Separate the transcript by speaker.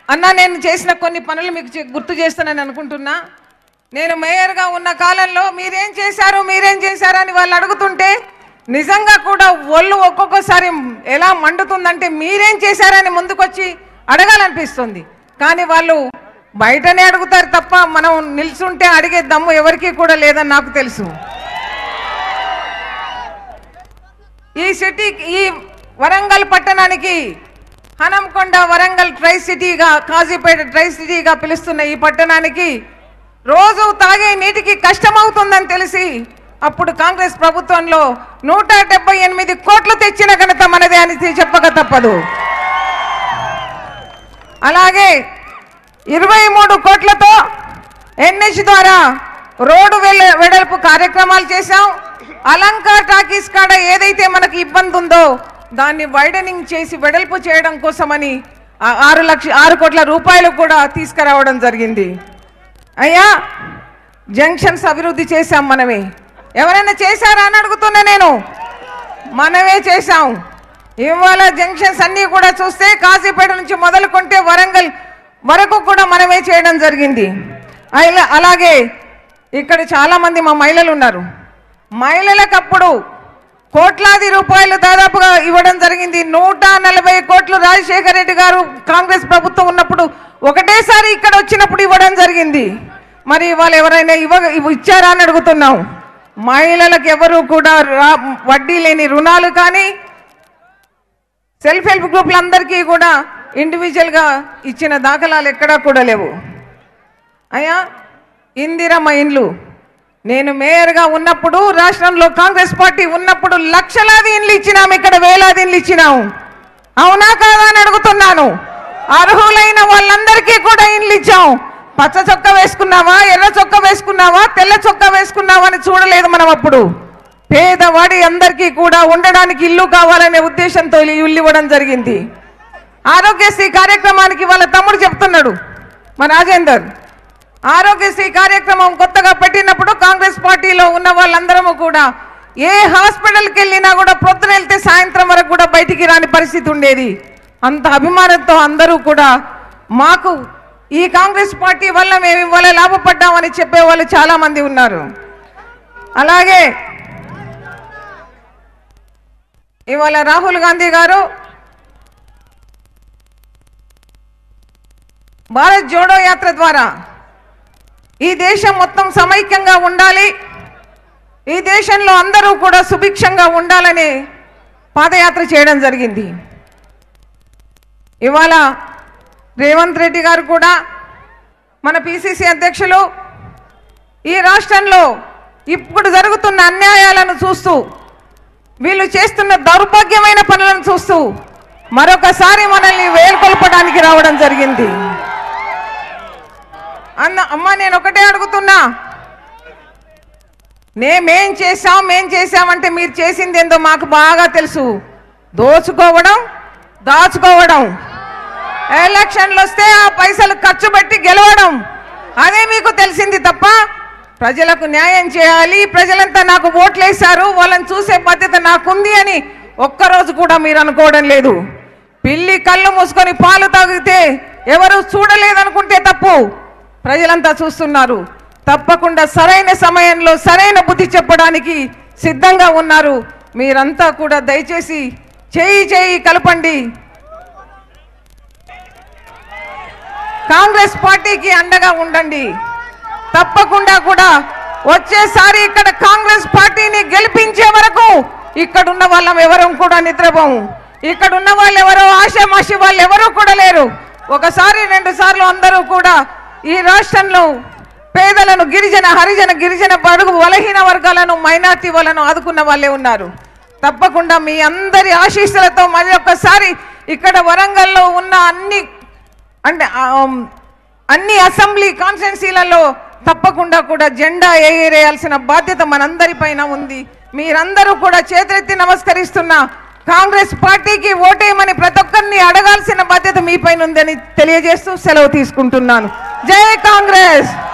Speaker 1: అన్న నేను చేసిన కొన్ని పనులు మీకు చె- గుర్తు చేస్తానని అనుకుంటున్నా నేను మేయర్గా ఉన్న కాలంలో మీరేం చేశారు మీరేం చేశారు అని వాళ్ళు అడుగుతుంటే నిజంగా కూడా ఒళ్ళు ఒక్కొక్కసారి ఎలా మండుతుందంటే మీరేం చేశారని ముందుకొచ్చి అడగాలనిపిస్తుంది కానీ వాళ్ళు బయటనే అడుగుతారు తప్ప మనం నిల్చుంటే అడిగే దమ్ము ఎవరికీ కూడా లేదని నాకు తెలుసు ఈ సిటీ ఈ వరంగల్ పట్టణానికి హనంకొండ వరంగల్ ట్రై సిటీగా కాజీపేట ట్రై సిటీగా పిలుస్తున్న ఈ పట్టణానికి రోజు తాగే నీటికి కష్టమవుతుందని తెలిసి అప్పుడు కాంగ్రెస్ ప్రభుత్వంలో నూట డెబ్బై ఎనిమిది కోట్లు తెచ్చిన ఘనత మనదే అని చెప్పక తప్పదు అలాగే ఇరవై మూడు కోట్లతో ఎన్హెచ్ ద్వారా రోడ్డు వెల వెడల్పు కార్యక్రమాలు చేశాం అలంకార్ టాకీస్ కాడ ఏదైతే మనకి ఇబ్బంది ఉందో దాన్ని వైడనింగ్ చేసి వెడల్పు చేయడం కోసమని ఆ ఆరు లక్ష ఆరు కోట్ల రూపాయలు కూడా తీసుకురావడం జరిగింది అయ్యా జంక్షన్స్ అభివృద్ధి చేశాం మనమే ఎవరైనా చేశారా అని అడుగుతున్నా నేను మనమే చేశాం ఇవాళ జంక్షన్స్ అన్నీ కూడా చూస్తే కాశీపేట నుంచి మొదలుకుంటే వరంగల్ వరకు కూడా మనమే చేయడం జరిగింది అయిలా- అలాగే ఇక్కడ చాలా మంది మా మహిళలు ఉన్నారు మహిళలకు అప్పుడు కోట్లాది రూపాయలు దాదాపుగా ఇవ్వడం జరిగింది నూట నలభై కోట్లు రాజశేఖర రెడ్డి గారు కాంగ్రెస్ ప్రభుత్వం ఉన్నప్పుడు ఒకటేసారి ఇక్కడ వచ్చినప్పుడు ఇవ్వడం జరిగింది మరి వాళ్ళు ఎవరైనా ఇవ్వ ఇవ్వ- ఇచ్చారా అని అడుగుతున్నాం మహిళలకు ఎవరు కూడా రా- వడ్డీ లేని రుణాలు కానీ సెల్ఫ్ హెల్ప్ గ్రూపులందరికీ కూడా ఇండివిజువల్గా ఇచ్చిన దాఖలాలు ఎక్కడా కూడా లేవు అయ్యా ఇందిరమ్మ ఇండ్లు నేను మేయర్గా ఉన్నప్పుడు రాష్ట్రంలో కాంగ్రెస్ పార్టీ ఉన్నప్పుడు లక్షలాది ఇండ్లు ఇచ్చినాం ఇక్కడ వేలాది ఇండ్లు ఇచ్చినాం అవునా కాదా అని అడుగుతున్నాను అర్హులైన వాళ్ళందరికీ కూడా ఇండ్లు ఇచ్చాం పచ్చ చొక్క వేసుకున్నావా ఎర్ర చొక్క వేసుకున్నావా తెల్ల చొక్క వేసుకున్నావా అని చూడలేదు మనం అప్పుడు పేదవాడి అందరికీ కూడా ఉండడానికి ఇల్లు కావాలనే ఉద్దేశంతో ఈ ఇల్లు ఇవ్వడం జరిగింది ఆరోగ్యశ్రీ కార్యక్రమానికి వాళ్ళ తమ్ముడు చెప్తున్నాడు మా రాజేందర్ ఆరోగ్యశ్రీ కార్యక్రమం కొత్తగా పెట్టినప్పుడు కాంగ్రెస్ పార్టీలో ఉన్న వాళ్ళందరము కూడా ఏ హాస్పిటల్కి వెళ్ళినా కూడా ప్రొద్దున వెళ్తే సాయంత్రం వరకు కూడా బయటికి రాని పరిస్థితి ఉండేది అంత అభిమానంతో అందరూ కూడా మాకు ఈ కాంగ్రెస్ పార్టీ వల్ల మేము ఇవాళ లాభపడ్డామని చెప్పే వాళ్ళు చాలా మంది ఉన్నారు అలాగే ఇవాళ రాహుల్ గాంధీ గారు భారత్ జోడో యాత్ర ద్వారా ఈ దేశం మొత్తం సమైక్యంగా ఉండాలి ఈ దేశంలో అందరూ కూడా సుభిక్షంగా ఉండాలని పాదయాత్ర చేయడం జరిగింది ఇవాళ రేవంత్ రెడ్డి గారు కూడా మన పిసిసి అధ్యక్షులు ఈ రాష్ట్రంలో ఇప్పుడు జరుగుతున్న అన్యాయాలను చూస్తూ వీళ్ళు చేస్తున్న దౌర్భాగ్యమైన పనులను చూస్తూ మరొకసారి మనల్ని వేలుకొల్పడానికి రావడం జరిగింది అన్న అమ్మ నేను ఒకటే అడుగుతున్నా నే మేం చేశాం మేం చేశామంటే మీరు చేసింది ఏందో మాకు బాగా తెలుసు దోచుకోవడం దాచుకోవడం ఎలక్షన్లు వస్తే ఆ పైసలు ఖర్చు పెట్టి గెలవడం అదే మీకు తెలిసింది తప్ప ప్రజలకు న్యాయం చేయాలి ప్రజలంతా నాకు ఓట్లేశారు వాళ్ళని చూసే బాధ్యత నాకుంది అని ఒక్కరోజు కూడా మీరు అనుకోవడం లేదు పిల్లి కళ్ళు మూసుకొని పాలు తాగితే ఎవరు చూడలేదనుకుంటే తప్పు ప్రజలంతా చూస్తున్నారు తప్పకుండా సరైన సమయంలో సరైన బుద్ధి చెప్పడానికి సిద్ధంగా ఉన్నారు మీరంతా కూడా దయచేసి చేయి చేయి కలపండి కాంగ్రెస్ పార్టీకి అండగా ఉండండి తప్పకుండా కూడా వచ్చేసారి ఇక్కడ కాంగ్రెస్ పార్టీని గెలిపించే వరకు ఇక్కడ ఉన్న వాళ్ళం ఎవరు కూడా నిద్రపోము ఇక్కడ ఉన్న వాళ్ళు ఎవరో ఆశామాషి వాళ్ళు ఎవరు కూడా లేరు ఒకసారి రెండు సార్లు అందరూ కూడా ఈ రాష్ట్రంలో పేదలను గిరిజన హరిజన గిరిజన బడుగు బలహీన వర్గాలను మైనార్టీ వాళ్ళను ఆదుకున్న వాళ్ళే ఉన్నారు తప్పకుండా మీ అందరి ఆశీస్సులతో మరి ఒక్కసారి ఇక్కడ వరంగల్లో ఉన్న అన్ని అంటే ఆమ్, అన్ని అసెంబ్లీ కాన్స్టిట్యున్సీలలో తప్పకుండా కూడా జెండా ఎగరేయాల్సిన బాధ్యత మనందరిపైన ఉంది మీరందరూ కూడా చేతులెత్తి నమస్కరిస్తున్న కాంగ్రెస్ పార్టీకి ఓటేయమని ప్రతి ఒక్కరిని అడగాల్సిన బాధ్యత మీపైన ఉందని తెలియజేస్తూ సెలవు తీసుకుంటున్నాను జై కాంగ్రెస్